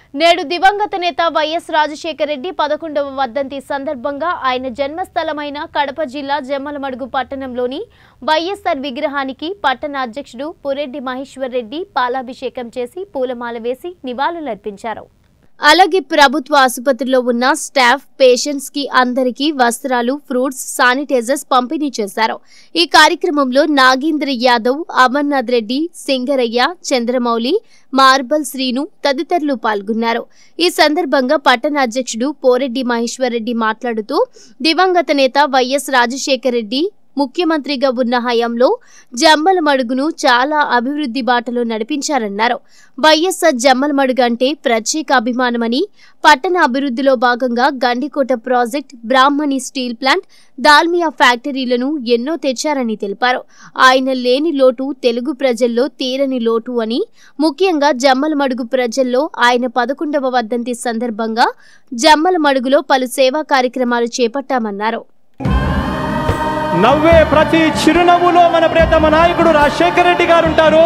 నేడు దివంగత నేత వైఎస్ రాజశేఖర రెడ్డి పదకొండవ వర్ధంతి సందర్భంగా ఆయన జన్మస్థలమైన కడప జిల్లా జమ్మలమడుగు పట్టణంలోని వైఎస్ఆర్ విగ్రహానికి పట్టణ అధ్యక్షుడు పురెడ్డి మహేశ్వర్ రెడ్డి పాలాభిషేకం చేసి పూలమాల వేసి నివాళులర్పించారు అలాగే ప్రభుత్వ ఆసుపత్రిలో ఉన్న స్టాఫ్ పేషెంట్స్ కి అందరికీ వస్త్రాలు ఫ్రూట్స్ శానిటైజర్స్ పంపిణీ చేశారు ఈ కార్యక్రమంలో నాగేంద్ర యాదవ్ అమర్నాథ్ రెడ్డి సింగరయ్య చంద్రమౌళి మార్బల్ శ్రీను తదితరులు పాల్గొన్నారు ఈ సందర్భంగా పట్టణ అధ్యక్షుడు పోరెడ్డి మహేశ్వర్ రెడ్డి మాట్లాడుతూ దివంగత నేత వైఎస్ రాజశేఖర రెడ్డి ముఖ్యమంత్రిగా ఉన్న హయాంలో జమ్మల మడుగును చాలా అభివృద్ధి బాటలో నడిపించారన్నారు వైఎస్ఆర్ జమ్మల మడుగు అంటే ప్రత్యేక అభిమానమని పట్టణ అభివృద్ధిలో భాగంగా Gandikota project Brahmani steel plant Dalmia ఫ్యాక్టరీలను ఎన్నో తెచ్చారని తెలిపారు ఆయన లేని లోటు తెలుగు ప్రజల్లో తీరని లోటు అని ముఖ్యంగా జమ్మల మడుగు ప్రజల్లో ఆయన పదకొండవ వర్ధంతి సందర్భంగా జమ్మల మడుగులో పలు సేవా కార్యక్రమాలు చేపట్టామన్నారు నవ్వే ప్రతి చిరునవ్వులో మన ప్రియతమ నాయకుడు రాజశేఖర రెడ్డి గారు ఉంటారు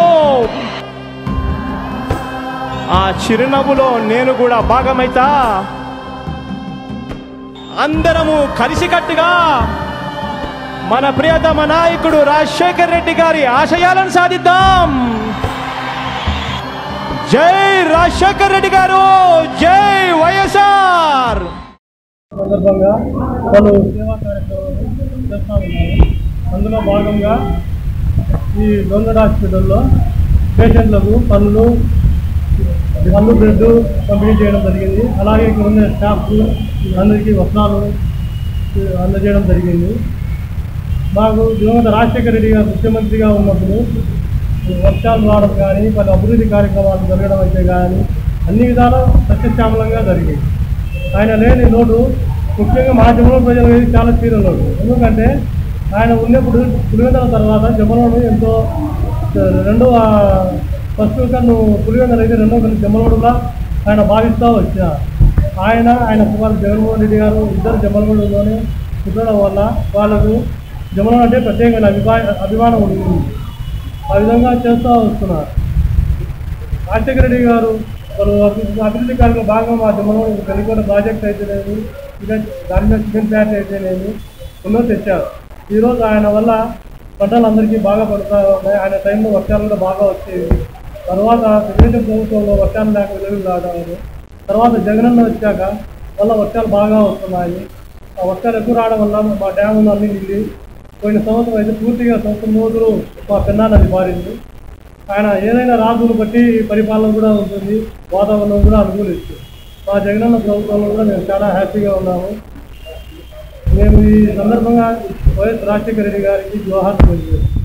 ఆ చిరునవ్వులో నేను కూడా భాగమైతా అందరము కలిసికట్టుగా మన ప్రియతమ నాయకుడు రాజశేఖర రెడ్డి గారి ఆశయాలను సాధిద్దాం జై రాజశేఖర రెడ్డి గారు జై వైఎస్ఆర్ సందర్భంగా పలు సేవా కార్యక్రమాలు చేస్తూ ఉన్నారు అందులో భాగంగా ఈ గవర్నమెంట్ హాస్పిటల్లో పేషెంట్లకు పనులు పళ్ళు బ్రెడ్ పంపిణీ చేయడం జరిగింది అలాగే ఇక్కడ ఉన్న స్టాఫ్ అందరికీ వస్త్రాలు అందజేయడం జరిగింది మాకు దివంగత రాజశేఖర రెడ్డి గారు ముఖ్యమంత్రిగా ఉన్నప్పుడు వర్షాలు రావడం కానీ పలు అభివృద్ధి కార్యక్రమాలు జరగడం అయితే కానీ అన్ని విధాలా సత్యశ్యామలంగా జరిగాయి ఆయన లేని లోటు ముఖ్యంగా మా జమ్మల ప్రజలు చాలా తీరని లోటు ఎందుకంటే ఆయన ఉన్నప్పుడు పులివెందల తర్వాత జమ్మలోను ఎంతో రెండవ ఫస్ట్ కన్ను పులివెందల అయితే రెండవ కన్ను జమ్మలోడుగా ఆయన భావిస్తూ వచ్చా ఆయన ఆయన కుమారు జగన్మోహన్ రెడ్డి గారు ఇద్దరు జమ్మలగూడలోనే పుట్టడం వల్ల వాళ్ళకు జమ్మలం అంటే ప్రత్యేకమైన అభిమా అభిమానం ఉంది ఆ విధంగా చేస్తూ వస్తున్నారు రాజశేఖర రెడ్డి గారు వాళ్ళు అభివృద్ధి అభివృద్ధి కార్యక్రమం భాగంగా మా జమ్మలో కలికోట ప్రాజెక్ట్ అయితేనేమి ఇంకా దాని మీద చికెన్ ప్లాంట్ అయితేనేమి ఎన్నో తెచ్చారు ఈరోజు ఆయన వల్ల పంటలు అందరికీ బాగా పడుతూ ఉన్నాయి ఆయన టైంలో వర్షాలు కూడా బాగా వచ్చేవి తర్వాత తెలుగుదేశం ప్రభుత్వంలో వర్షాలు లేక వెలుగులు రావడం తర్వాత జగనన్న వచ్చాక వల్ల వర్షాలు బాగా వస్తున్నాయి ఆ వర్షాలు ఎక్కువ రావడం వల్ల మా డ్యాములు అన్ని నిండి పోయిన సంవత్సరం అయితే పూర్తిగా సంవత్సరం రోజులు మా పెన్నా నది మారింది ఆయన ఏదైనా రాజును బట్టి పరిపాలన కూడా ఉంటుంది వాతావరణం కూడా అనుకూలిస్తుంది మా జగనన్న ప్రభుత్వంలో కూడా మేము చాలా హ్యాపీగా ఉన్నాము మేము ఈ సందర్భంగా వైఎస్ రాజశేఖర రెడ్డి గారికి జోహార్ తెలియజేస్తాం